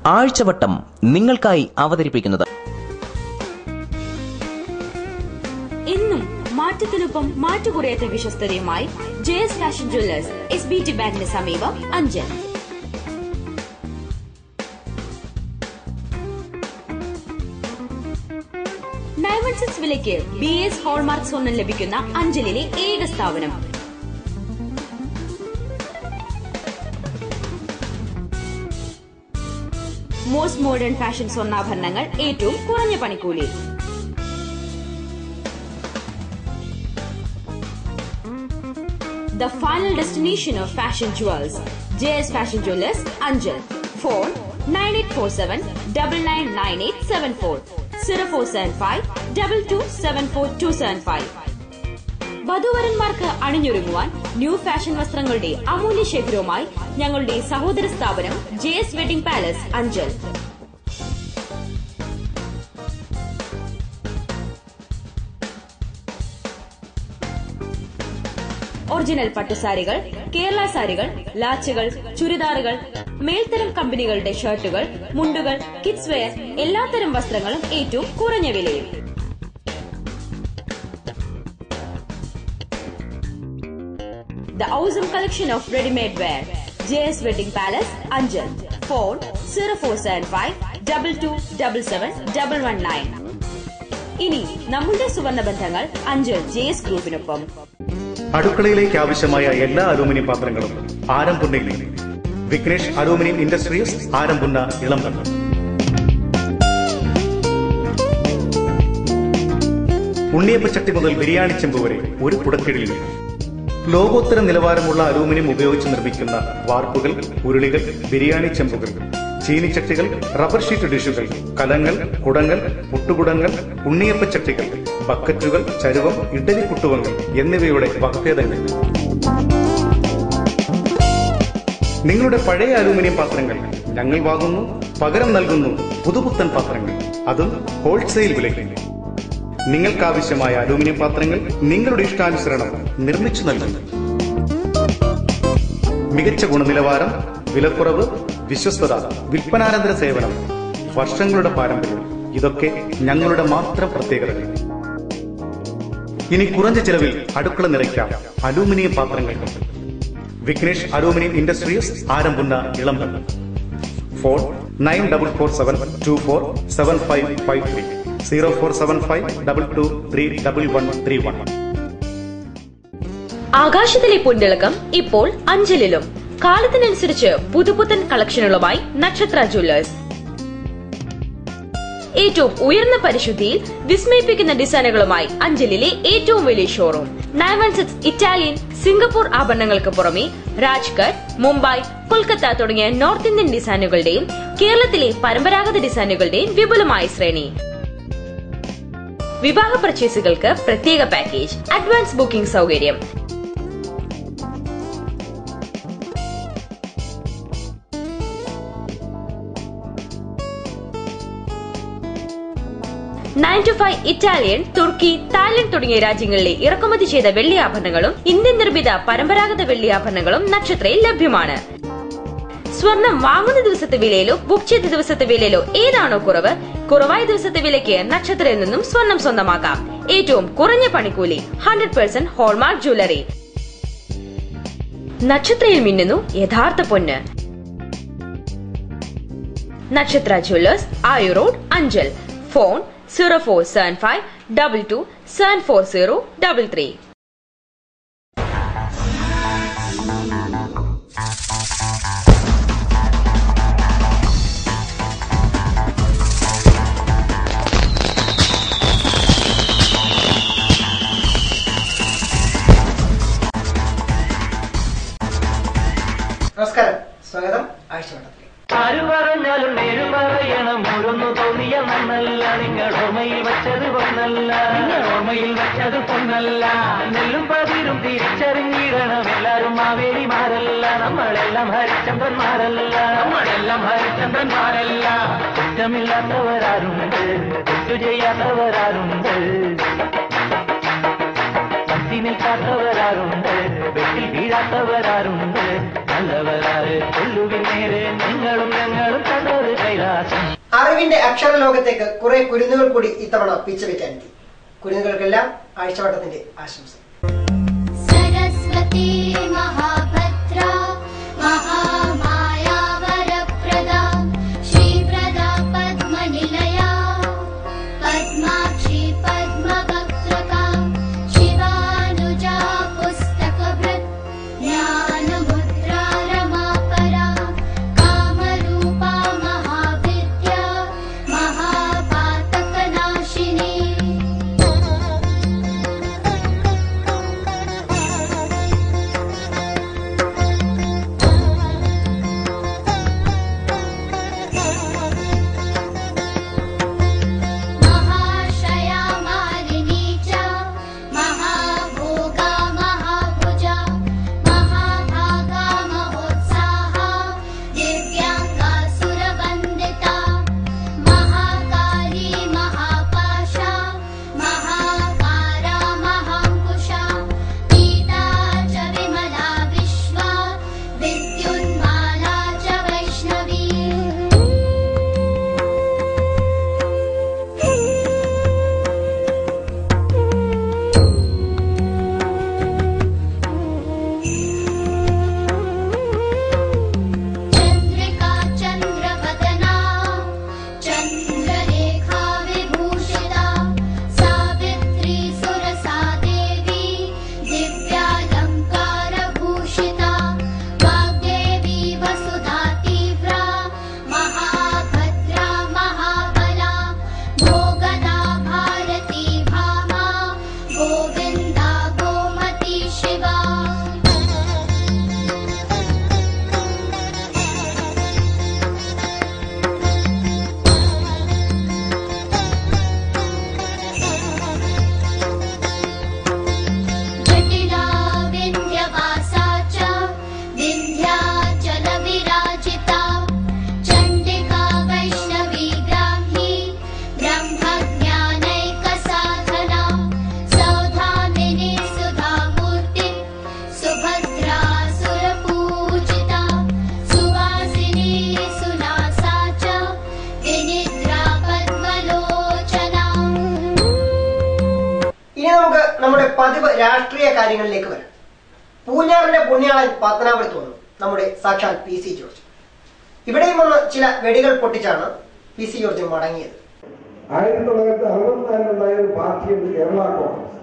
ആഴ്ചവട്ടം നിങ്ങൾക്കായി അവതരിപ്പിക്കുന്നത് എന്നും മാറ്റത്തിനൊപ്പം മാറ്റുകുറയാത്ത വിശ്വസ്തതയുമായി J S fashion jewellers S B T ബാങ്കിന് സമീപം അഞ്ചൽ നയൻ വൺ സിക്സ് വിലയ്ക്ക് ബി എസ് ഹോൾമാർക്ക് സ്വർണം ലഭിക്കുന്ന അഞ്ചലിലെ ഏക സ്ഥാപനം മോസ്റ്റ് മോഡേൺ ഫാഷൻ സ്വർണ്ണാഭരണങ്ങൾ ഏറ്റവും കുറഞ്ഞ പണിക്കൂലി The final destination of fashion jewels. JS Fashion Jewelers, Anjal. Phone 9847 999874 0475 2274275. വധുവരന്മാർക്ക് അണിഞ്ഞൊരുങ്ങുവാൻ ന്യൂ ഫാഷൻ വസ്ത്രങ്ങളുടെ അമൂല്യ ശേഖരവുമായി ഞങ്ങളുടെ സഹോദര സ്ഥാപനം J S wedding palace Anchal original പട്ടുസാരികൾ കേരള സാരികൾ ലാച്ചുകൾ ചുരിദാറുകൾ മേൽത്തരം കമ്പനികളുടെ ഷർട്ടുകൾ മുണ്ടുകൾ കിഡ്സ് വെയർ എല്ലാത്തരം വസ്ത്രങ്ങളും ഏറ്റവും കുറഞ്ഞ വിലയിൽ The awesome collection of ready-made wear. JS Wedding Palace, Anjal. Phone 0475 2277 ഇനി നമ്മളുടെ സുവർണ ബന്ധങ്ങൾ അഞ്ചൽ ജെ എസ് ഗ്രൂപ്പിനൊപ്പം അടുക്കളയിലേക്ക് ആവശ്യമായ എല്ലാ അലൂമിനിയം പാത്രങ്ങളും ആരംപുണ്ണയിൽ നിന്ന് വിഘ്നേഷ് അലൂമിനിയം ഇൻഡസ്ട്രീസ് ആരംപുന്ന ഇളംകണ്ണം ഉണ്ണിയപ്പച്ചട്ടി മുതൽ ബിരിയാണി ചെമ്പ് വരെ ഒരു കുടക്കീഴിൽ നിന്ന് ലോകോത്തര നിലവാരമുള്ള അലൂമിനിയം ഉപയോഗിച്ച് നിർമ്മിക്കുന്ന വാർപ്പുകൾ ഉരുളികൾ ബിരിയാണി ചെമ്പുകൾ ചീനിച്ചട്ടികൾ റബ്ബർ ഷീറ്റ് ഡിഷുകൾ കലങ്ങൾ കുടങ്ങൾ പുട്ടുകുടങ്ങൾ ഉണ്ണിയപ്പച്ചട്ടികൾ ബക്കറ്റുകൾ ചരുവം ഇഡലി കുട്ടുവങ്ങൾ എന്നിവയുടെ വകഭേദങ്ങൾ നിങ്ങളുടെ പഴയ അലൂമിനിയം പാത്രങ്ങൾ ഞങ്ങൾ വാങ്ങുന്നു പകരം നൽകുന്നു പുതുപുത്തൻ പാത്രങ്ങൾ അതും ഹോൾസെയിൽ വിലയ്ക്ക് നിങ്ങൾക്കാവശ്യമായ അലൂമിനിയം പാത്രങ്ങൾ നിങ്ങളുടെ ഇഷ്ടാനുസരണം നിർമ്മിച്ചു നൽകുന്നു മികച്ച ഗുണനിലവാരം വിലക്കുറവ് വിശ്വസ്തത വിൽപ്പനാനന്തര സേവനം വർഷങ്ങളുടെ പാരമ്പര്യം ഇതൊക്കെ ഞങ്ങളുടെ മാത്രം പ്രത്യേകതകൾ ഇനി കുറഞ്ഞ ചെലവിൽ അടുക്കള നിറയ്ക്കാം അലൂമിനിയം പാത്രങ്ങൾ കൊണ്ട് Vignesh aluminium industries Arampunna Elampally phone nine double four seven two four seven five five three zero four seven five double two three double one three one ആകാശത്തിലെ പൊന്നിളക്കം ഇപ്പോൾ അഞ്ചലിലും കാലത്തിനനുസരിച്ച് പുതുപുത്തൻ കളക്ഷനുകളുമായി നക്ഷത്ര ജ്വല്ലേഴ്സ് ഏറ്റവും ഉയർന്ന പരിശുദ്ധിയിൽ വിസ്മയിപ്പിക്കുന്ന ഡിസൈനുകളുമായി അഞ്ചലിലെ ഏറ്റവും വലിയ showroom nine one six Italian Singapore ആഭരണങ്ങൾക്ക് പുറമെ രാജ്കട്ട് മുംബൈ കൊൽക്കത്ത തുടങ്ങിയ നോർത്ത് ഇന്ത്യൻ ഡിസൈനുകളുടെയും കേരളത്തിലെ പരമ്പരാഗത ഡിസൈനുകളുടെയും വിപുലമായ ശ്രേണി വിവാഹ പർച്ചേസുകൾക്ക് പ്രത്യേക പാക്കേജ് അഡ്വാൻസ് ബുക്കിംഗ് സൗകര്യം നയൻ ടു ഫൈവ് ഇറ്റാലിയൻ തുർക്കി തായ്ലൻഡ് തുടങ്ങിയ രാജ്യങ്ങളിലെ ഇറക്കുമതി ചെയ്ത വെള്ളി ആഭരണങ്ങളും ഇന്ത്യൻ നിർമ്മിത പരമ്പരാഗത വെള്ളി ആഭരണങ്ങളും നക്ഷത്രയിൽ ലഭ്യമാണ് സ്വർണം വാങ്ങുന്ന ദിവസത്തെ വിലയിലോ ബുക്ക് ചെയ്ത ദിവസത്തെ വിലയിലോ ഏതാണോ കുറവ് കുറവായ ദിവസത്തെ വിലയ്ക്ക് നക്ഷത്രയിൽ നിന്നും സ്വർണം സ്വന്തമാക്കാം ഏറ്റവും കുറഞ്ഞ പണിക്കൂലി ഹൺഡ്രഡ് പെർസെന്റ് ഹോൾമാർക്ക് ജ്വല്ലറി നക്ഷത്രയിൽ മിന്നുന്നു യഥാർത്ഥ പൊന്ന് Nakshatra jewellers Ayur road Anchal phone zero four seven five double two seven four zero double three നമസ്കാരം സ്വാഗതം ആഴ്ചവട്ടത്തിലേക്ക് ആരു പറഞ്ഞാലും നേരു പറയണം ഓരോന്നു തോന്നിയ നന്നല്ല നിങ്ങൾ ഓർമ്മയിൽ വച്ചത് പൊന്നല്ല നിങ്ങൾ ഓർമ്മയിൽ വച്ചത് പൊന്നല്ല നെല്ലും പതിരും തിരിച്ചറിഞ്ഞിടണം എല്ലാരും മാവേലിമാരല്ല നമ്മളെല്ലാം ഹരിചന്ദ്രന്മാരല്ല നമ്മളെല്ലാം ഹരിചന്ദ്രന്മാരല്ല കുറ്റമില്ലാത്തവരാരുണ്ട് തെറ്റു ചെയ്യാത്തവരാരുണ്ട് ഭക്തി നിൽക്കാത്തവരാരുണ്ട് വെട്ടിൽ വീഴാത്തവരാരുണ്ട് നല്ലവരാറ് കൊല്ലുവിൻ നേരെ നിങ്ങളും ഞങ്ങളും കണ്ടത് കൈല അറിവിന്റെ അക്ഷരലോകത്തേക്ക് കുറെ കുരുന്നുകൾ കൂടി ഇത്തവണ പിച്ച വെക്കാനെത്തി കുരുന്നുകൾക്കെല്ലാം ആഴ്ചവട്ടത്തിന്റെ ആശംസ सरस्वती महाभद्रा महामाया वरप्रदा श्रीप्रदा पद्मनिलया पद्माक्षी पद्मवक्त्रका शिवानुजा पुस्तकभृत् ज्ञानमुद्रा रमापरा कामरूपा महाविद्या महापातकनाशिनी महाशया मालिनी च महाभोगा महाभुजा महाभागा महोत्साहा दिव्याङ्गा सुरवन्दिता महाकाली महापाशा महाकारा महाङ्कुशा गीता च विमला विश्वा विद्युन्माला च वैष्णवी चन्द्रिका चन्द्रवदना चन्द्रलेखा विभूषिता सावित्री सुरसा देवी दिव्यालङ्कारभूषिता वाग्देवी वसुधा तीव्रा महाभद्रा महाबला भोगदा भारती भामा गोविन्दा गोमती शिवा जटिला विन्ध्यवासा च विन्ध्याचलविराजिता चण्डिका वैष्णवी ब्राह्मी ब्रह्मज्ञानैकसाधना सौधामिनी सुधामूर्ति सुभद्रा सुरपूजिता सुवासिनी सुनासा च विनिद्रा पद्मलोचना ഇനി നമുക്ക് നമ്മുടെ പതിവ് രാഷ്ട്രീയ കാര്യങ്ങളിലേക്ക് വരാം പൂഞ്ഞാറിന്റെ പുണ്യാളൻ പത്തനാപുരത്ത് വന്നു നമ്മുടെ സാക്ഷാൽ പി സി ജോർജ് ഇവിടെയും വന്ന് ചില വെടികൾ പൊട്ടിച്ചാണ് പി സി ജോർജ് മടങ്ങിയത് ആയിരത്തി തൊള്ളായിരത്തി അറുപത്തിനാലിലുണ്ടായ ഒരു പാർട്ടിയുണ്ട് കേരള കോൺഗ്രസ്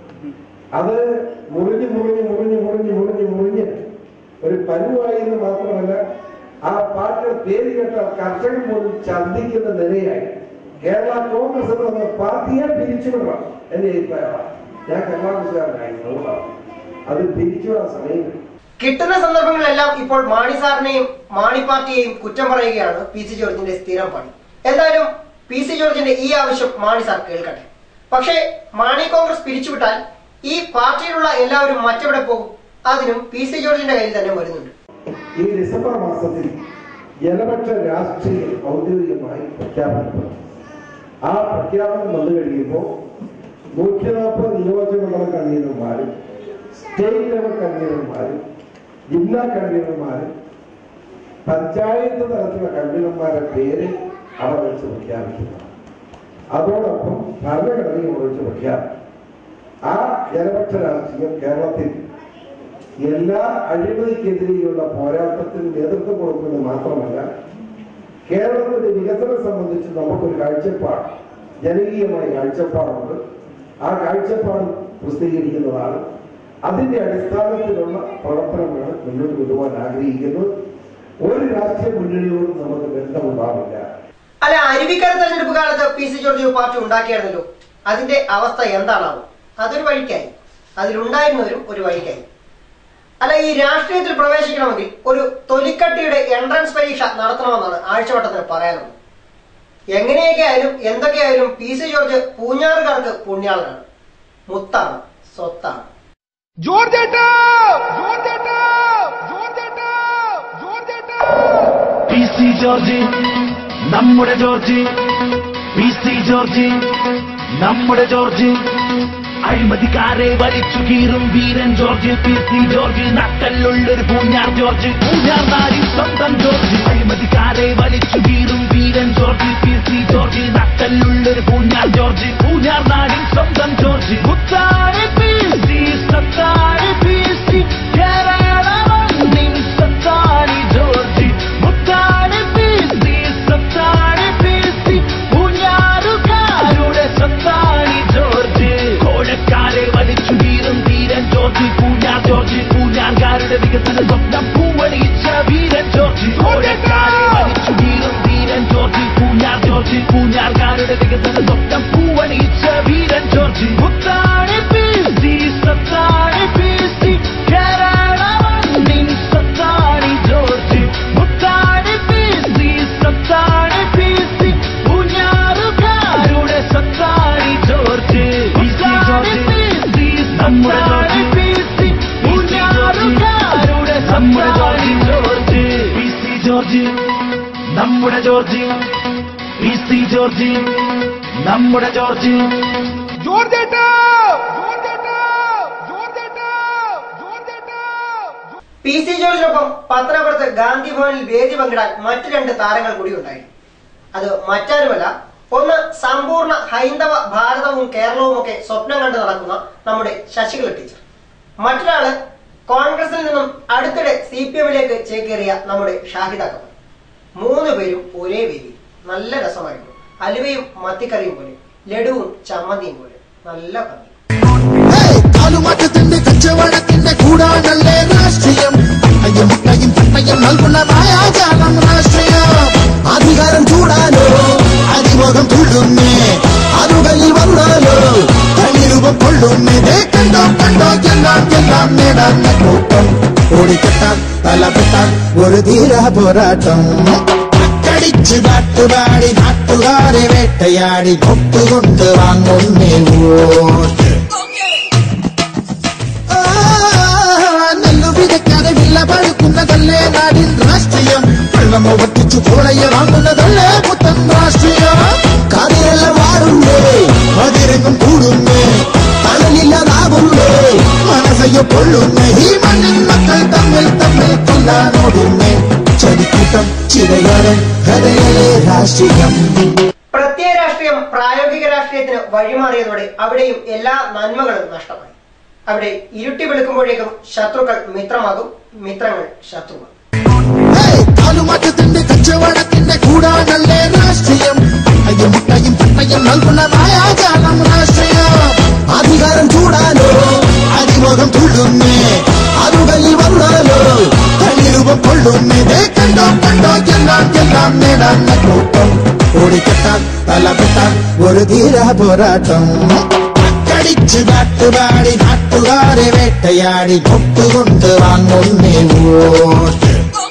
അത് മുറിഞ്ഞ് മുറിഞ്ഞ് മുറിഞ്ഞ് മുറിഞ്ഞ് മുറിഞ്ഞ് മുറിഞ്ഞ് ഒരു പരുവായി എന്ന് മാത്രമല്ല ആ പാർട്ടിയുടെ പേര് കേട്ട കർഷകൻ പോലും ഛർദ്ദിക്കുന്ന നിലയായി കേരള കോൺഗ്രസ് എന്ന് പറഞ്ഞ പാർട്ടിയെ പിരിച്ചുവിടണം എന്റെ അഭിപ്രായമാണ് ഞാൻ കേരള കോൺഗ്രസ്സുകാരനായിരുന്നു അതുകൊണ്ടാണ്. അത് പിരിച്ചുവിടാൻ സമയം കിട്ടുന്ന സന്ദർഭങ്ങളിലെല്ലാം ഇപ്പോൾ മാണി സാറിനെയും മാണി പാർട്ടിയെയും കുറ്റം പറയുകയാണ് പി സി ജോർജിന്റെ സ്ഥിരം പണി എന്തായാലും പി സി ജോർജിന്റെ ഈ ആവശ്യം മാണി സാർ കേൾക്കട്ടെ പക്ഷേ മാണി കോൺഗ്രസ് പിരിച്ചുവിട്ടാൽ ഈ പാർട്ടിയിലുള്ള എല്ലാവരും മറ്റെവിടെ പോകും അതിനും പി സി ജോർജിന്റെ കയ്യിൽ തന്നെ വരുന്നുണ്ട് ഈ ഡിസംബർ മാസത്തിൽ ജനപക്ഷ രാഷ്ട്രീയം ഔദ്യോഗികമായി പ്രഖ്യാപിക്കപ്പെട്ടു ആ പ്രഖ്യാപനം വന്നു കഴിയുമ്പോൾ നൂറ്റി നാൽപ്പത് നിയോജകമണ്ഡലം കൺവീനർമാരും സ്റ്റേറ്റ് ലെവൽ കൺവീനർമാരും ജില്ലാ കൺവീനർമാരും പഞ്ചായത്ത് തലത്തിലുള്ള കൺവീനർമാരുടെ പേര് അവിടെ വെച്ച് പ്രഖ്യാപിക്കുന്നു അതോടൊപ്പം ഭരണഘടനയും വെച്ച് പ്രഖ്യാപിക്കും ആ ജനപക്ഷ രാഷ്ട്രീയം കേരളത്തിൽ എല്ലാ അഴിമതിക്കെതിരെയുള്ള പോരാട്ടത്തിന് നേതൃത്വം കൊടുക്കുന്നത് മാത്രമല്ല കേരളത്തിന്റെ വികസനം സംബന്ധിച്ച് നമുക്കൊരു കാഴ്ചപ്പാട് ജനകീയമായ കാഴ്ചപ്പാടുണ്ട് ആ കാഴ്ചപ്പാട് പ്രസിദ്ധീകരിക്കുന്നതാണ് അതിന്റെ അടിസ്ഥാനത്തിലുള്ള പ്രവർത്തനമാണ് മുന്നോട്ട് കൊണ്ടുപോകാൻ ആഗ്രഹിക്കുന്നത് ഒരു രാഷ്ട്രീയ മുന്നണിയോടും നമുക്ക് ബന്ധമുണ്ടാവില്ല അല്ല അരുവിക്കര തെരഞ്ഞെടുപ്പ് കാലത്ത് പി സി ജോർജ് ഒരു പാർട്ടി ഉണ്ടാക്കിയായിരുന്നല്ലോ അതിന്റെ അവസ്ഥ എന്താണാവും അതൊരു വഴിക്കായി അതിലുണ്ടായിരുന്നവരും ഒരു വഴിക്കായി അല്ല ഈ രാഷ്ട്രീയത്തിൽ പ്രവേശിക്കണമെങ്കിൽ ഒരു തൊലിക്കട്ടിയുടെ എൻട്രൻസ് പരീക്ഷ നടത്തണമെന്നാണ് ആഴ്ചവട്ടത്തിന് പറയാനുള്ളത് എങ്ങനെയൊക്കെ ആയാലും എന്തൊക്കെയായാലും പി സി ജോർജ് പൂഞ്ഞാറുകാർക്ക് പുണ്യാളനാണ് മുത്താണ് സ്വത്താണ് പി സി ജോർജ് നമ്മുടെ ജോർജ് പി സി ജോർജ് നമ്മുടെ ജോർജ് അഴിമതിക്കാരെ വലിച്ചു കീറും വീരൻ ജോർജ് പി സി ജോർജ് നക്കല്ലുള്ളൊരു പൂഞ്ഞാർ ജോർജ് പൂഞ്ഞാർ നാടി സ്വന്തം ജോർജ് അഴിമതിക്കാരെ വലിച്ചു കീറും വീരൻ George P C George P C George നമ്മുടെ ജോർജ് പി സി ജോർജിനൊപ്പം പത്തനാപുരത്ത് ഗാന്ധി ഭവനിൽ വേദി പങ്കിടാൻ മറ്റു രണ്ട് താരങ്ങൾ കൂടി ഉണ്ടായിരുന്നു അത് മറ്റാരുമല്ല ഒന്ന് സമ്പൂർണ്ണ ഹൈന്ദവ ഭാരതവും കേരളവും ഒക്കെ സ്വപ്നം കണ്ട് നടക്കുന്ന നമ്മുടെ ശശികല ടീച്ചർ മറ്റൊരാള് കോൺഗ്രസിൽ നിന്നും അടുത്തിടെ സി പി എമ്മിലേക്ക് ചേക്കേറിയ നമ്മുടെ ഷാഹിദ കമൽ മൂന്ന് പേരും ഒരേ വേദി നല്ല രസമായിരുന്നു അലുവയും മത്തിക്കറിയും പോലെ ലഡുവും ചമ്മന്തിയും പോലെ നല്ല ഭംഗി കാലുമാറ്റത്തിന്റെ കച്ചവടത്തിന്റെ കൂടാണല്ലേ രാഷ്ട്രീയം അയ്യം മുട്ടയും പട്ടയും നൽകുന്ന മായാജാലം രാഷ്ട്രീയം അധികാരം ചൂടാലോ അധിമുഖം തുള്ളുന്നേ അതുകളിൽ വന്നാലോ തനിരൂപം കൊള്ളുന്നേ ദേ കണ്ടോ കണ്ടോ എല്ലാം എല്ലാം നേടാൻ കൂട്ടം ഓടിക്കെട്ടാൻ തലപ്പെട്ടാൻ ഒരു ധീര പോരാട്ടം കടിച്ചു നാട്ടുപാടി നാട്ടുകാരെ വേട്ടയാടി കൊട്ടുകൊണ്ട് വാങ്ങുന്നേ വോട്ട് ആ, നെല്ലു വിതയ്ക്കാതെ വില്ല പഴുക്കുന്നതല്ലേ നാടിൻ രാഷ്ട്രീയം വെള്ളം ഒട്ടിച്ചു കോളയെ വാങ്ങുന്നതല്ലേ പുത്തൻ രാഷ്ട്രീയം കാതിരെല്ലാം വാടുന്നേ അതിരങ്ങും കൂടുന്നേ തണലില്ലാതാകുന്നേ മനസ്സയ്യോ പൊള്ളുന്നേ ഈ മണ്ണിൻ മക്കൾ തമ്മിൽ തമ്മിൽ കൊല്ലാനോടുന്നേ ചതിക്കൂട്ടം ചിരകാരൻ കഥയിലെ രാഷ്ട്രീയം പ്രത്യയ രാഷ്ട്രീയം പ്രായോഗിക രാഷ്ട്രീയത്തിന് വഴിമാറിയതോടെ അവിടെയും എല്ലാ നന്മകളും നഷ്ടമായി അവിടെ ഇരുട്ടി വെളുക്കുമ്പോഴേക്കും ശത്രുക്കൾ മിത്രമാകും മിത്രങ്ങൾ ശത്രുവാകും ഹേയ്, കാലുമാറ്റത്തിന്റെ കച്ചവടത്തിന്റെ കൂടാണല്ലേ രാഷ്ട്രീയം അയ്യം മുട്ടയും പട്ടയും നൽകുന്ന മായാജാലം രാഷ്ട്രീയം അധികാരം ചൂടാലോ അധിമുഖം തുള്ളുന്നേ അതുകളിൽ വന്നാലോ തനിരൂപം കൊള്ളുന്നേ ദേ കണ്ടോ കണ്ടോ എല്ലാം എല്ലാം നേടാൻ കൂട്ടം ഓടിക്കെട്ടാൻ തലപ്പെട്ടാൻ ഒരു ധീര പോരാട്ടം കടിച്ചു നാട്ടുപാടി നാട്ടുകാരെ വേട്ടയാടി കൊട്ടുകൊണ്ട് വാങ്ങുന്നേ വോട്ട്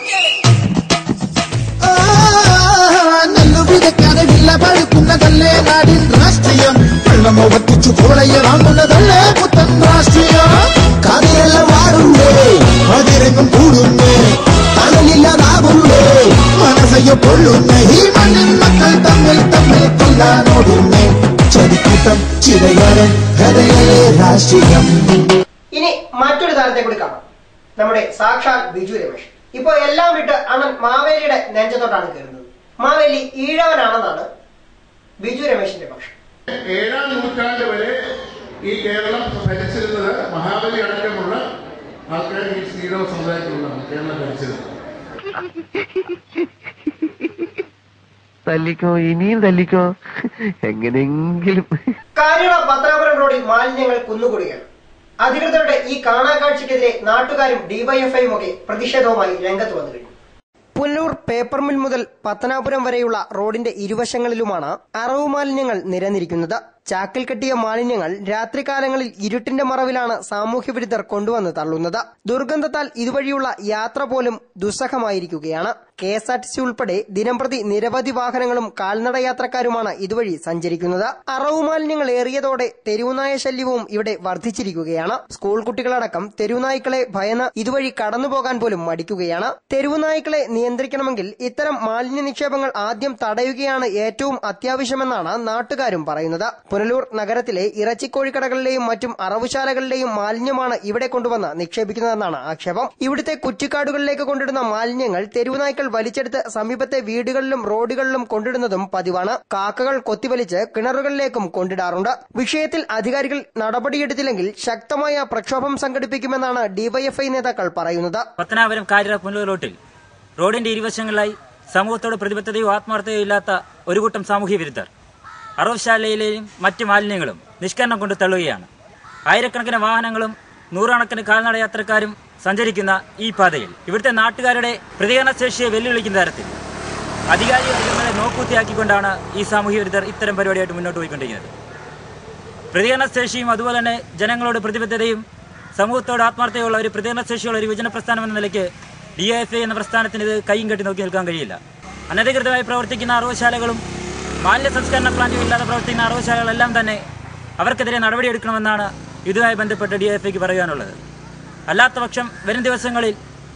ആ, നെല്ലു വിതയ്ക്കാതെ വില്ല പഴുക്കുന്നതല്ലേ നാടിൻ രാഷ്ട്രീയം വെള്ളം ഒട്ടിച്ചു കോളയെ വാങ്ങുന്നതല്ലേ പുത്തൻ രാഷ്ട്രീയം കാതിരെല്ലാം വാടുന്നേ അതിരങ്ങും കൂടുന്നേ തണലില്ലാതാകുന്നേ മനസ്സയ്യോ പൊള്ളുന്നേ ഈ മണ്ണിൻ മക്കൾ തമ്മിൽ തമ്മിൽ കൊല്ലാനോടുന്നേ ചതിക്കൂട്ടം ചിരകാരൻ കഥയിലെ രാഷ്ട്രീയം ഇനി മറ്റൊരു താരത്തെ കൂടി കാണാം നമ്മുടെ സാക്ഷാൽ ബിജു രമേശ് ഇപ്പൊ എല്ലാം വിട്ട് അണ്ണൻ മാവേലിയുടെ നെഞ്ചത്തോട്ടാണ് കയറുന്നത് മാവേലി ഈഴവനാണെന്നാണ് ബിജു രമേശിന്റെ പക്ഷം ഏഴാം നൂറ്റാണ്ട് വരെ ഈ കേരളം ഭരിച്ചിരുന്നത് മഹാബലി അടക്കമുള്ള ആൾക്കാർ ഈ ശ്രീരവ സമുദായത്തിലുള്ളതാണ് കേരളം ഭരിച്ചിരുന്നത് തല്ലിക്കോ ഇനിയും തല്ലിക്കോ എങ്ങനെയെങ്കിലും കാര്യള പത്തനാപുരം റോഡിൽ മാലിന്യങ്ങൾ കുന്നുകൂടുകയാണ് അധികൃതരുടെ ഈ കാണാക്കാഴ്ചയ്ക്കെതിരെ നാട്ടുകാരും ഡിവൈഎഫ്ഐയും ഒക്കെ പ്രതിഷേധവുമായി രംഗത്ത് വന്നു കഴിഞ്ഞു പുല്ലൂർ പേപ്പർ മിൽ മുതൽ പത്തനാപുരം വരെയുള്ള റോഡിന്റെ ഇരുവശങ്ങളിലുമാണ് അറവ് മാലിന്യങ്ങൾ നിരന്നിരിക്കുന്നത് ചാക്കിൽ കെട്ടിയ മാലിന്യങ്ങൾ രാത്രികാലങ്ങളിൽ ഇരുട്ടിന്റെ മറവിലാണ് സാമൂഹ്യ വിരുദ്ധർ കൊണ്ടുവന്ന് തള്ളുന്നത് ദുർഗന്ധത്താൽ ഇതുവഴിയുള്ള യാത്ര പോലും ദുസ്സഹമായിരിക്കുകയാണ് K S R T C ഉൾപ്പെടെ ദിനംപ്രതി നിരവധി വാഹനങ്ങളും കാൽനട യാത്രക്കാരുമാണ് ഇതുവഴി സഞ്ചരിക്കുന്നത് അറവ് മാലിന്യങ്ങൾ ഏറിയതോടെ തെരുവുനായ ശല്യവും ഇവിടെ വർദ്ധിച്ചിരിക്കുകയാണ് സ്കൂൾ കുട്ടികളടക്കം തെരുവുനായ്ക്കളെ ഭയന്ന് ഇതുവഴി കടന്നുപോകാൻ പോലും മടിക്കുകയാണ് തെരുവുനായ്ക്കളെ നിയന്ത്രിക്കണമെങ്കിൽ ഇത്തരം മാലിന്യ നിക്ഷേപങ്ങൾ ആദ്യം തടയുകയാണ് ഏറ്റവും അത്യാവശ്യമെന്നാണ് നാട്ടുകാരും പറയുന്നത് പുനലൂർ നഗരത്തിലെ ഇറച്ചിക്കോഴിക്കടകളിലെയും മറ്റും അറവുശാലകളിലെയും മാലിന്യമാണ് ഇവിടെ കൊണ്ടുവന്ന് നിക്ഷേപിക്കുന്നതെന്നാണ് ആക്ഷേപം ഇവിടുത്തെ കുറ്റിക്കാടുകളിലേക്ക് കൊണ്ടിടുന്ന മാലിന്യങ്ങൾ തെരുവുനായ്ക്കൾ വലിച്ചെടുത്ത് സമീപത്തെ വീടുകളിലും റോഡുകളിലും കൊണ്ടിടുന്നതും പതിവാണ് കാക്കകൾ കൊത്തിവലിച്ച് കിണറുകളിലേക്കും കൊണ്ടിടാറുണ്ട് വിഷയത്തിൽ അധികാരികൾ നടപടിയെടുത്തില്ലെങ്കിൽ ശക്തമായ പ്രക്ഷോഭം സംഘടിപ്പിക്കുമെന്നാണ് ഡിവൈഎഫ്ഐ നേതാക്കൾ പറയുന്നത് പത്തനാപുരം കാര്യ പുനലൂർ റോട്ടിൽ റോഡിന്റെ ഇരുവശങ്ങളിലായി സമൂഹത്തോട് പ്രതിബദ്ധതയോ ആത്മാർത്ഥതയോ ഇല്ലാത്ത ഒരു കൂട്ടം സാമൂഹ്യ വിരുദ്ധർ അറവശാലയിലെയും മറ്റ് മാലിന്യങ്ങളും നിഷ്കരണം കൊണ്ട് തള്ളുകയാണ് ആയിരക്കണക്കിന് വാഹനങ്ങളും നൂറുകണക്കിന് കാൽനട യാത്രക്കാരും സഞ്ചരിക്കുന്ന ഈ പാതയിൽ ഇവിടുത്തെ നാട്ടുകാരുടെ പ്രതികരണശേഷിയെ വെല്ലുവിളിക്കുന്ന തരത്തിൽ അധികാരി വർഗങ്ങളെ നോക്കൂത്തിയാക്കിക്കൊണ്ടാണ് ഈ സാമൂഹ്യ വിരുദ്ധർ ഇത്തരം പരിപാടിയായിട്ട് മുന്നോട്ട് പോയിക്കൊണ്ടിരിക്കുന്നത് പ്രതികരണശേഷിയും അതുപോലെ തന്നെ ജനങ്ങളോട് പ്രതിബദ്ധതയും സമൂഹത്തോട് ആത്മാർത്ഥതയുള്ള ഒരു പ്രതികരണശേഷിയുള്ള ഒരു യുവജന പ്രസ്ഥാനം എന്ന നിലയ്ക്ക് ഡി എഫ് ഐ എന്ന പ്രസ്ഥാനത്തിന് ഇത് കൈയും കെട്ടി നോക്കി നിൽക്കാൻ കഴിയില്ല അനധികൃതമായി പ്രവർത്തിക്കുന്ന അറവശാലകളും മാലിന്യ സംസ്കരണ പ്ലാന്റുകൾ ഇല്ലാതെ പ്രവർത്തിക്കുന്ന അറവശാലകളെല്ലാം തന്നെ അവർക്കെതിരെ നടപടിയെടുക്കണമെന്നാണ് ഇതുമായി ബന്ധപ്പെട്ട് ഡി എഫ് ഐക്ക് പറയാനുള്ളത് അല്ലാത്ത പക്ഷം വരും ദിവസങ്ങളിൽ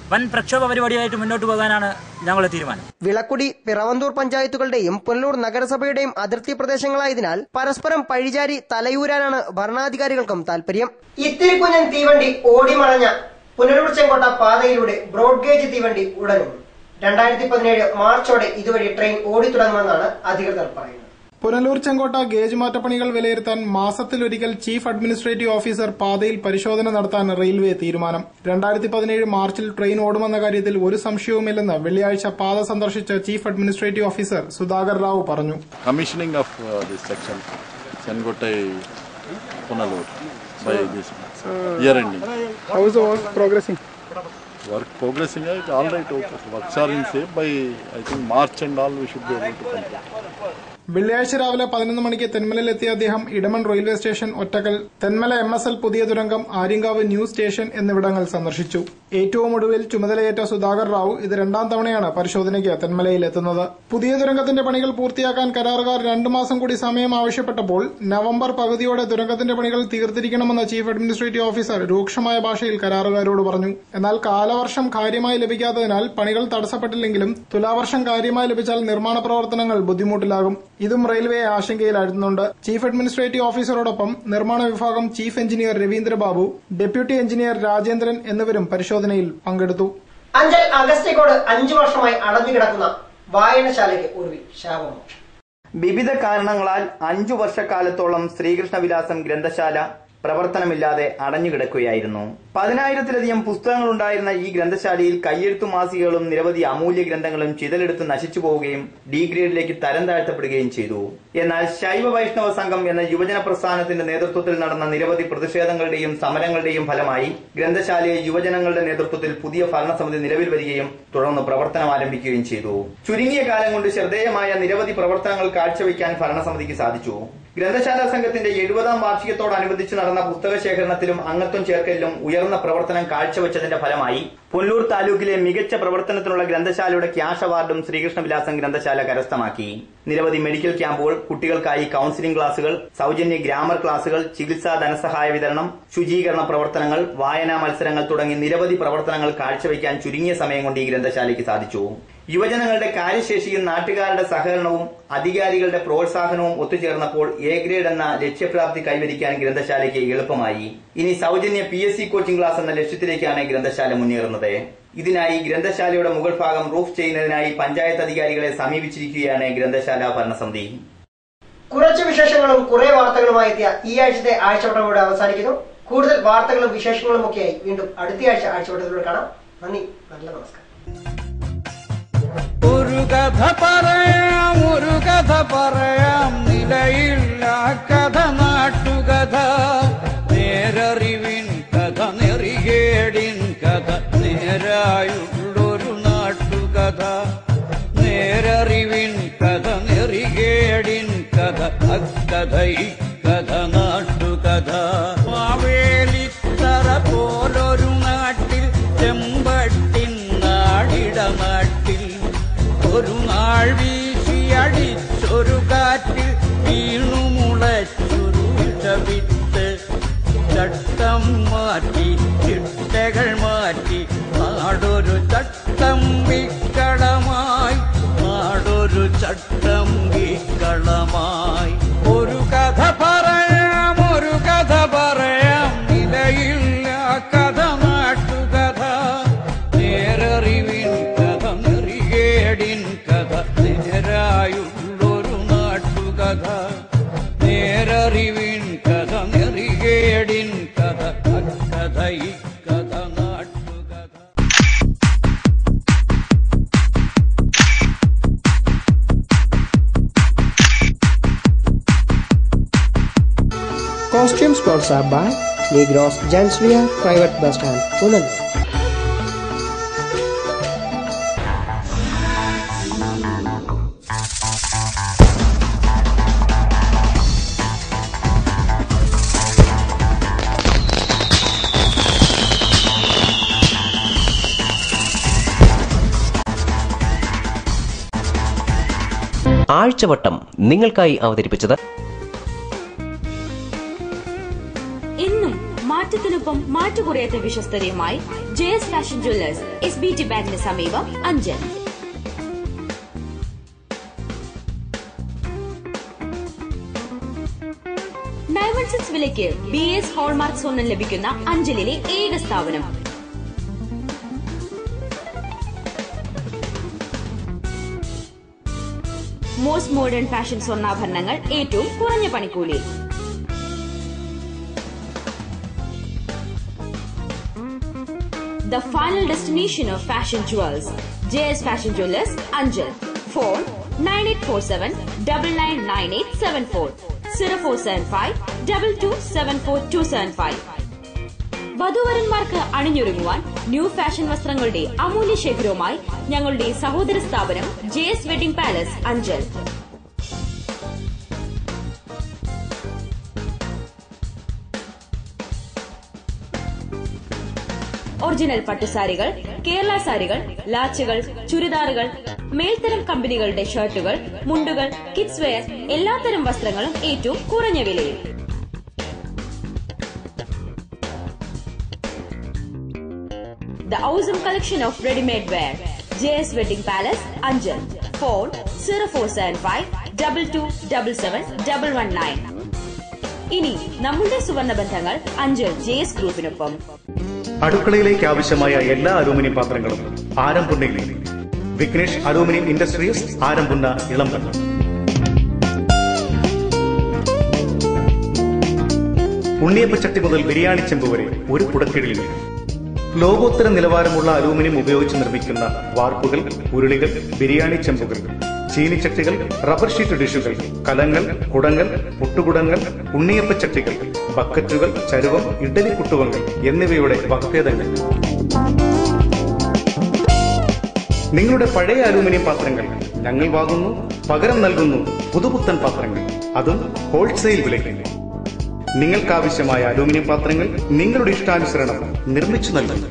വൻ പ്രക്ഷോഭ പരിപാടിയായിട്ട് മുന്നോട്ട് പോകാനാണ് ഞങ്ങളുടെ തീരുമാനം വിളക്കുടി പിറവന്തൂർ പഞ്ചായത്തുകളുടെയും പുനലൂർ നഗരസഭയുടെയും അതിർത്തി പ്രദേശങ്ങളായതിനാൽ പരസ്പരം പഴിചാരി തലയൂരാനാണ് ഭരണാധികാരികൾക്കും താല്പര്യം ഇത്തിരി കുഞ്ഞൻ തീവണ്ടി ഓടിമറഞ്ഞ പുനലൂർ ചെങ്കോട്ട പാതയിലൂടെ ബ്രോഡ് ഗേജ് തീവണ്ടി ഉടനും രണ്ടായിരത്തി പതിനേഴ് മാർച്ചോടെ ഇതുവഴി ട്രെയിൻ ഓടിത്തുടങ്ങുമെന്നാണ് അധികൃതർ പറയുന്നത് പുനലൂർ ചെങ്കോട്ട ഗേജ് മാറ്റപ്പണികൾ വിലയിരുത്താൻ മാസത്തിലൊരിക്കൽ ചീഫ് അഡ്മിനിസ്ട്രേറ്റീവ് ഓഫീസർ പാതയിൽ പരിശോധന നടത്താൻ റെയിൽവേ തീരുമാനം രണ്ടായിരത്തി പതിനേഴ് മാർച്ചിൽ ട്രെയിൻ ഓടുമെന്ന കാര്യത്തിൽ ഒരു സംശയവുമില്ലെന്ന് വെള്ളിയാഴ്ച പാത സന്ദർശിച്ച chief administrative officer Sudhakar Rao പറഞ്ഞു commissioning of uh, this section, Sengotai Punalur, by this year ending. How is the work progressing? Work progressing, uh, all right, okay. Works are in shape by, I think, March and all, we should be able to complete. വെള്ളിയാഴ്ച രാവിലെ പതിനൊന്ന് മണിക്ക് തെന്മലയിലെത്തിയ അദ്ദേഹം Edamon railway station Ottakkal Thenmala M S L പുതിയ തുരങ്കം Aryankavu new station എന്നിവിടങ്ങൾ സന്ദർശിച്ചു ഏറ്റവും ഒടുവിൽ ചുമതലയേറ്റ സുധാകർ റാവു ഇത് രണ്ടാം തവണയാണ് പരിശോധനയ്ക്ക് തെന്മലയിലെത്തുന്നത് പുതിയ തുരങ്കത്തിന്റെ പണികൾ പൂർത്തിയാക്കാൻ കരാറുകാർ രണ്ടു മാസം കൂടി സമയം ആവശ്യപ്പെട്ടപ്പോൾ നവംബർ പകുതിയോടെ തുരങ്കത്തിന്റെ പണികൾ തീർത്തിരിക്കണമെന്ന് ചീഫ് അഡ്മിനിസ്ട്രേറ്റീവ് ഓഫീസർ രൂക്ഷമായ ഭാഷയിൽ കരാറുകാരോട് പറഞ്ഞു എന്നാൽ കാലവർഷം കാര്യമായി ലഭിക്കാത്തതിനാൽ പണികൾ തടസ്സപ്പെട്ടില്ലെങ്കിലും തുലാവർഷം കാര്യമായി ലഭിച്ചാൽ നിർമ്മാണ പ്രവർത്തനങ്ങൾ ബുദ്ധിമുട്ടിലാകും ഇതും റെയിൽവേ ആശങ്കയിലായിരുന്നുണ്ട് ചീഫ് അഡ്മിനിസ്ട്രേറ്റീവ് ഓഫീസറോടൊപ്പം നിർമ്മാണ വിഭാഗം chief engineer Ravindrababu deputy engineer Rajendran എന്നിവരും പരിശോധനയിൽ പങ്കെടുത്തു അഞ്ചൽ അഗസ്റ്റിക്കോട് അഞ്ചു വർഷമായി അടഞ്ഞുകിടക്കുന്ന വായനശാലയ്ക്ക് ഒടുവിൽ ശാപമോക്ഷം വിവിധ കാരണങ്ങളാൽ അഞ്ചു വർഷക്കാലത്തോളം ശ്രീകൃഷ്ണവിലാസം ഗ്രന്ഥശാല പ്രവർത്തനമില്ലാതെ അടഞ്ഞുകിടക്കുകയായിരുന്നു പതിനായിരത്തിലധികം പുസ്തകങ്ങൾ ഉണ്ടായിരുന്ന ഈ ഗ്രന്ഥശാലയിൽ കയ്യെഴുത്തു മാസികകളും നിരവധി അമൂല്യ ഗ്രന്ഥങ്ങളും ചിതലെടുത്ത് നശിച്ചു പോവുകയും ഡി ഗ്രേഡിലേക്ക് തരം താഴ്ത്തപ്പെടുകയും ചെയ്തു എന്നാൽ ശൈവ വൈഷ്ണവ സംഘം എന്ന യുവജന പ്രസ്ഥാനത്തിന്റെ നേതൃത്വത്തിൽ നടന്ന നിരവധി പ്രതിഷേധങ്ങളുടെയും സമരങ്ങളുടെയും ഫലമായി ഗ്രന്ഥശാലയെ യുവജനങ്ങളുടെ നേതൃത്വത്തിൽ പുതിയ ഭരണസമിതി നിലവിൽ വരികയും തുടർന്ന് പ്രവർത്തനം ആരംഭിക്കുകയും ചെയ്തു ചുരുങ്ങിയ കാലം കൊണ്ട് ശ്രദ്ധേയമായ നിരവധി പ്രവർത്തനങ്ങൾ കാഴ്ചവെക്കാൻ ഭരണസമിതിക്ക് സാധിച്ചു ഗ്രന്ഥശാല സംഘത്തിന്റെ എഴുപതാം വാർഷികത്തോടനുബന്ധിച്ച് നടന്ന പുസ്തക ശേഖരണത്തിലും അംഗത്വം ചേർക്കലിലും ഉയർന്ന പ്രവർത്തനം കാഴ്ചവെച്ചതിന്റെ ഫലമായി പുല്ലൂർ താലൂക്കിലെ മികച്ച പ്രവർത്തനത്തിനുള്ള ഗ്രന്ഥശാലയുടെ ക്യാഷ് അവാർഡും ശ്രീകൃഷ്ണവിലാസം ഗ്രന്ഥശാല കരസ്ഥമാക്കി നിരവധി മെഡിക്കൽ ക്യാമ്പുകൾ കുട്ടികൾക്കായി കൌൺസിലിംഗ് ക്ലാസുകൾ സൗജന്യ ഗ്രാമർ ക്ലാസുകൾ ചികിത്സാ ധനസഹായ വിതരണം ശുചീകരണ പ്രവർത്തനങ്ങൾ വായനാ മത്സരങ്ങൾ തുടങ്ങി നിരവധി പ്രവർത്തനങ്ങൾ കാഴ്ചവെക്കാൻ ചുരുങ്ങിയ സമയം കൊണ്ട് ഈ ഗ്രന്ഥശാലയ്ക്ക് സാധിച്ചു യുവജനങ്ങളുടെ കാര്യശേഷിയും നാട്ടുകാരുടെ സഹകരണവും അധികാരികളുടെ പ്രോത്സാഹനവും ഒത്തുചേർന്നപ്പോൾ എ ഗ്രേഡ് എന്ന ലക്ഷ്യപ്രാപ്തി കൈവരിക്കാൻ ഗ്രന്ഥശാലയ്ക്ക് എളുപ്പമായി ഇനി സൗജന്യ P S C coaching class എന്ന ലക്ഷ്യത്തിലേക്കാണ് ഗ്രന്ഥശാല മുന്നേറുന്നത് ഇതിനായി ഗ്രന്ഥശാലയുടെ മുകൾ ഭാഗം റൂഫ് ചെയ്യുന്നതിനായി പഞ്ചായത്ത് അധികാരികളെ സമീപിച്ചിരിക്കുകയാണ് ഗ്രന്ഥശാല ഭരണസമിതി കുറച്ച് വിശേഷങ്ങളും കുറെ വാർത്തകളുമായി എത്തിയ ഈ ആഴ്ചത്തെ ആഴ്ചവട്ടം ഇവിടെ അവസാനിക്കുന്നു കൂടുതൽ വാർത്തകളും വിശേഷങ്ങളും ഒക്കെയായി വീണ്ടും അടുത്ത ആഴ്ച ആഴ്ചവട്ടത്തിലൂടെ കാണാം നന്ദി നല്ല നമസ്കാരം ഒരു കഥ പറയാം ഒരു കഥ പറയാം നിലയില്ല കഥ നാട്ടുകഥ നേരറിവിൻ കഥ നെറികേടിൻ കഥ നേരായുള്ളൊരു നാട്ടുകഥ നേരറിവിൻ കഥ നെറികേടിൻ കഥ അക്കഥ ഇക്കഥ നാട്ടുകഥ മാവേലിത്തറ പോലൊരു നാട്ടിൽ ചെമ്പട്ടിൻ നാടിട നാട്ടിൽ ഒരു നാൾ വീശി അടിച്ചൊരു കാറ്റിൽ വീണു മുളച്ചൊരു വിഷവിത്ത് ചട്ടം മാറ്റി ചിട്ടകൾ മാറ്റി നാടൊരു ചട്ടം വിക്കളമായി നാടൊരു ചട്ടം വിക്കളമായി ഒരു കഥ പറയാം ഒരു കഥ പറയാം നിലയില്ല കഥ നാട്ടുകഥ നേരറിവിൻ കഥ നെറികേടിൻ കഥ നേരായുള്ളൊരു നാട്ടുകഥ നേരറിവിൻ കഥ നെറികേടിൻ കഥ അക്കഥ ഇക്കഥ നാട്ടുകഥ Costume sponsored by Negros Genswear Private Bus Stand, Punalur. ആഴ്ചവട്ടം നിങ്ങൾക്കായി അവതരിപ്പിച്ചത് എന്നും മാറ്റം മാറ്റത്തിനൊപ്പം മാറ്റുകുറയാത്ത വിശ്വസ്തതയുമായി J S fashion jewellers S B T ബാങ്കിന് സമീപം അഞ്ചൽ നയൻ വൺ സിക്സ് വിലയ്ക്ക് ബി എസ് ഹോൾമാർക്ക് സ്വർണം ലഭിക്കുന്ന അഞ്ചലിലെ ഏക സ്ഥാപനം മോസ്റ്റ് മോഡേൺ ഫാഷൻ സ്വർണ്ണാഭരണങ്ങൾ ഏറ്റവും കുറഞ്ഞ പണിക്കൂലി The final destination of fashion jewels. JS Fashion Jewelers, Anjal. Phone 9847 999874 0475 2274275. വധുവരന്മാർക്ക് അണിഞ്ഞൊരുങ്ങുവാൻ ന്യൂ ഫാഷൻ വസ്ത്രങ്ങളുടെ അമൂല്യ ശേഖരവുമായി ഞങ്ങളുടെ സഹോദര സ്ഥാപനം J S wedding palace Anchal original പട്ടുസാരികൾ കേരള സാരികൾ ലാച്ചുകൾ ചുരിദാറുകൾ മേൽത്തരം കമ്പനികളുടെ ഷർട്ടുകൾ മുണ്ടുകൾ കിഡ്സ് വെയർ എല്ലാത്തരം വസ്ത്രങ്ങളും ഏറ്റവും കുറഞ്ഞ വിലയിൽ The awesome collection of ready-made wear. JS Wedding Palace, Anjal. Phone 0475 2277 119. ഇനി നമ്മളുടെ സുവർണ ബന്ധങ്ങൾ അഞ്ചൽ ജെ എസ് ഗ്രൂപ്പിനൊപ്പം അടുക്കളയിലേക്ക് ആവശ്യമായ എല്ലാ അലൂമിനിയം പാത്രങ്ങളും ആരംപുണ്ണയിൽ വിഘ്നേഷ് അലൂമിനിയം ഇൻഡസ്ട്രീസ് ആരംപുണ്ണ ഇളമ്പൻ ഉണ്ണിയപ്പച്ചട്ടി മുതൽ ബിരിയാണി ചെമ്പ് വരെ ഒരു കുടക്കീഴിൽ ലോകോത്തര നിലവാരമുള്ള അലൂമിനിയം ഉപയോഗിച്ച് നിർമ്മിക്കുന്ന വാർപ്പുകൾ ഉരുളികൾ ബിരിയാണി ചെമ്പുകൾ ചീനിച്ചട്ടികൾ റബ്ബർ ഷീറ്റ് ഡിഷുകൾ കലങ്ങൾ കുടങ്ങൾ പുട്ടുകുടങ്ങൾ ഉണ്ണിയപ്പച്ചട്ടികൾ ബക്കറ്റുകൾ ചരുവം ഇഡലി കുട്ടുവങ്ങൾ എന്നിവയുടെ വകഭേദങ്ങൾ നിങ്ങളുടെ പഴയ അലൂമിനിയം പാത്രങ്ങൾ ഞങ്ങൾ വാങ്ങുന്നു പകരം നൽകുന്നു പുതുപുത്തൻ പാത്രങ്ങൾ അതും ഹോൾസെയിൽ വിലയ്ക്ക് നിങ്ങൾക്കാവശ്യമായ അലൂമിനിയം പാത്രങ്ങൾ നിങ്ങളുടെ ഇഷ്ടാനുസരണം നിർമ്മിച്ചു നൽകുന്നു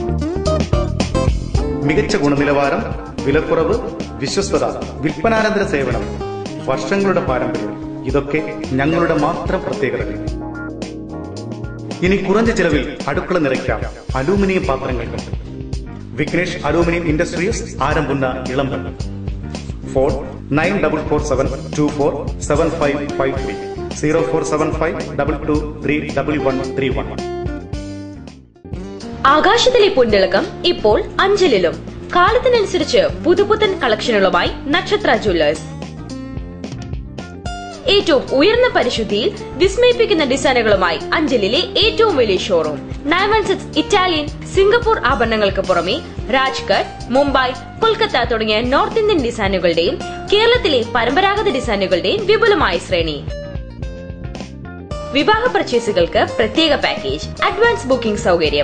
മികച്ച ഗുണനിലവാരം വിലക്കുറവ് വിശ്വസ്തത വിൽപ്പനാനന്തര സേവനം വർഷങ്ങളുടെ പാരമ്പര്യം ഇതൊക്കെ ഞങ്ങളുടെ മാത്രം പ്രത്യേകതകൾ ഇനി കുറഞ്ഞ ചിലവിൽ അടുക്കള നിറയ്ക്കാം അലൂമിനിയം പാത്രങ്ങൾ കൊണ്ട് Vignesh aluminium industries Arampunna Ilamban phone nine double four seven two four seven five five three zero four seven five double two three double one three one ആകാശത്തിലെ പൊന്നിളക്കം ഇപ്പോൾ അഞ്ചലിലും കാലത്തിനനുസരിച്ച് പുതുപുത്തൻ കളക്ഷനുകളുമായി നക്ഷത്ര ജ്വല്ലേഴ്സ് ഏറ്റവും ഉയർന്ന പരിശുദ്ധിയിൽ വിസ്മയിപ്പിക്കുന്ന ഡിസൈനുകളുമായി അഞ്ചലിലെ ഏറ്റവും വലിയ showroom nine one six Italian Singapore ആഭരണങ്ങൾക്ക് പുറമെ രാജ്കട്ട് മുംബൈ കൊൽക്കത്ത തുടങ്ങിയ നോർത്ത് ഇന്ത്യൻ ഡിസൈനുകളുടെയും കേരളത്തിലെ പരമ്പരാഗത ഡിസൈനുകളുടെയും വിപുലമായ ശ്രേണി വിവാഹ പർച്ചേസുകൾക്ക് പ്രത്യേക പാക്കേജ് അഡ്വാൻസ് ബുക്കിംഗ് സൗകര്യം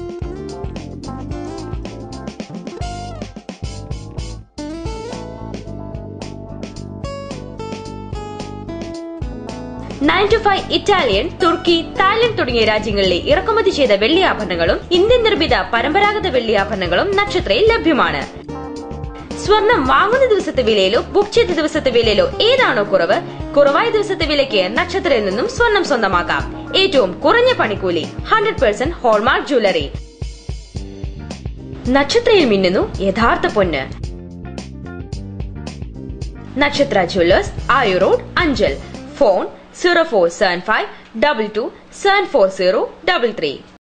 നയൻ ടു ഫൈവ് ഇറ്റാലിയൻ തുർക്കി തായ്ലൻഡ് തുടങ്ങിയ രാജ്യങ്ങളിലെ ഇറക്കുമതി ചെയ്ത വെള്ളി ആഭരണങ്ങളും ഇന്ത്യൻ നിർമ്മിത പരമ്പരാഗത വെള്ളി ആഭരണങ്ങളും നക്ഷത്രയിൽ ലഭ്യമാണ് സ്വർണം വാങ്ങുന്ന ദിവസത്തെ വിലയിലോ ബുക്ക് ചെയ്ത ദിവസത്തെ വിലയിലോ ഏതാണോ കുറവ് കുറവായ ദിവസത്തെ വിലയ്ക്ക് നക്ഷത്രയിൽ നിന്നും സ്വർണം സ്വന്തമാക്കാം ഏറ്റവും കുറഞ്ഞ പണിക്കൂലി ഹൺഡ്രഡ് പെർസെന്റ് ഹോൾമാർക്ക് ജ്വല്ലറി നക്ഷത്രയിൽ മിന്നുന്നു യഥാർത്ഥ പൊന്ന് Nakshatra jewellers Ayur road Anchal phone zero four seven five double two seven four zero double three